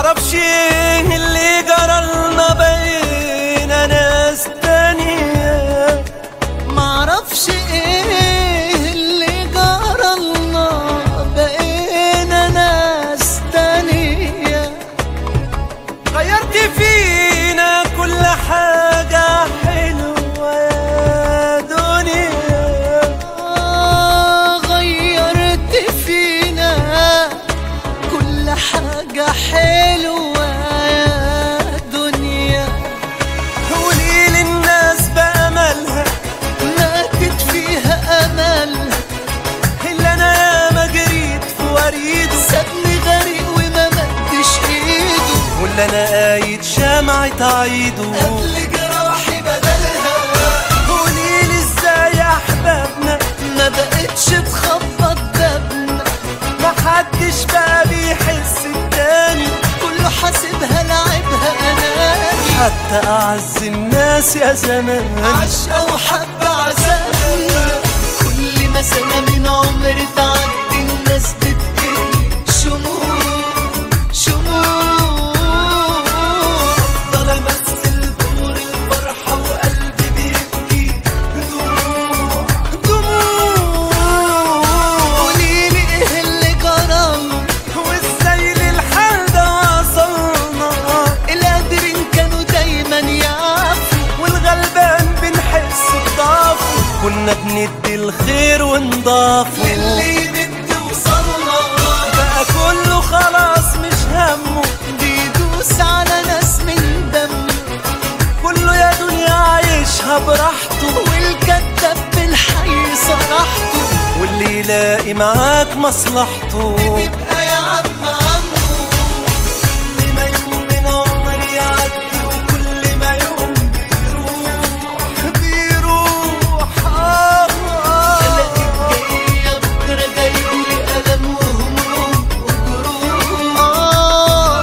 معرفش ايه اللي جرالنا بقينا ناس تانية معرفش ايه اللي جرالنا بقينا ناس تانية غيرت فينا كل حاجة حلوة يا دنيا آه غيرت فينا كل حاجة حلوة يا دنيا قولي للناس بأملها ماتت فيها أملها اللي أنا ياما جريت في وريده سابني غريق وما مدش ايده واللي أنا قايد شمعة عيده قبل جراحي بدلها قوليلي ازاي يا أحبابنا ما بقتش تخبط بابنا محدش بقى بيحس التاني كله حاسبها لعبها اناني حتى أعز الناس يا زمان عشقة وحب عذابنا كل ما سنة من عمر تعدي الناس بتجري شموع شموع ضل امثل دور الفرحة وقلبي بيبكي دموع دموع قوليلي ايه اللي جرالنا وازاي للحال ده وصلنا القادرين كانوا دايما يعرفوا والغلبان بنحس بضعفه كنا بندي الخير ونضافه اللي يمد وصلنا بقى كله خلاص مش همه بيدوس على ناس من دم كله يا دنيا عايشها براحته والكذاب بالحي صرحته واللي يلاقي معاك مصلحته بيبقى يا عم عمو كل ما يوم من عمري يعدي وكل ما يوم بيروح بيروح آه الاقيك جاية بكرة جايبلي ألم وهموم وجروح آه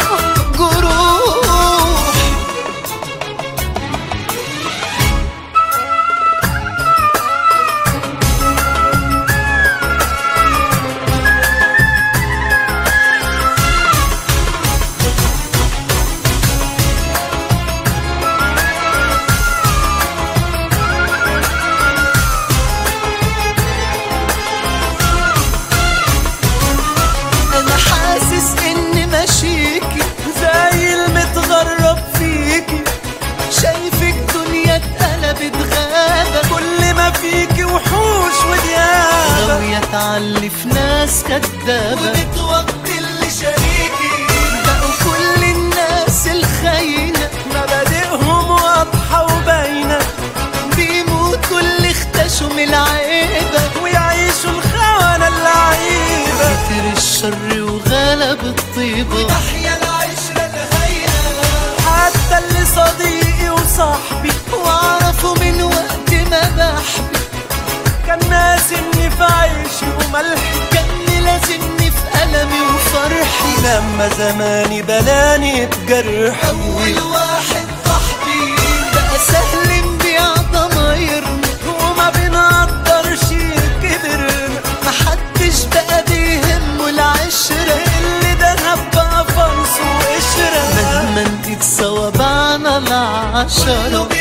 جروح أنا حاسس إني ماشيكي زي المتغرب فيكي شايفك دنيا اتقلبت غابة كل ما فيكي وحوش وديابة ناوية تعلف ناس كدابة وبتوطي اللي شريكي بقوا كل الناس الخاينة مبادئهم واضحة وباينة بيموتوا اللي اختشوا من العيبة ويعيشوا الخونة اللعيبة كتر الشر وغلب الطيبة تحيا العشرة الهينة حتى اللي صديقي وصاحبي واعرفه من وقت ما بحبي كان ناسي اني في عيشي وملحي كان لازمني في ألمي وفرحي لما زماني بلاني بجرحي أول واحد صاحبي بقى سهل نبيع ضمايرنا وما بنقدرش كبرنا محدش بقى بيهمه العشرة اللي دهب بقى فانس وقشرة مهما انت تصوب على العشرة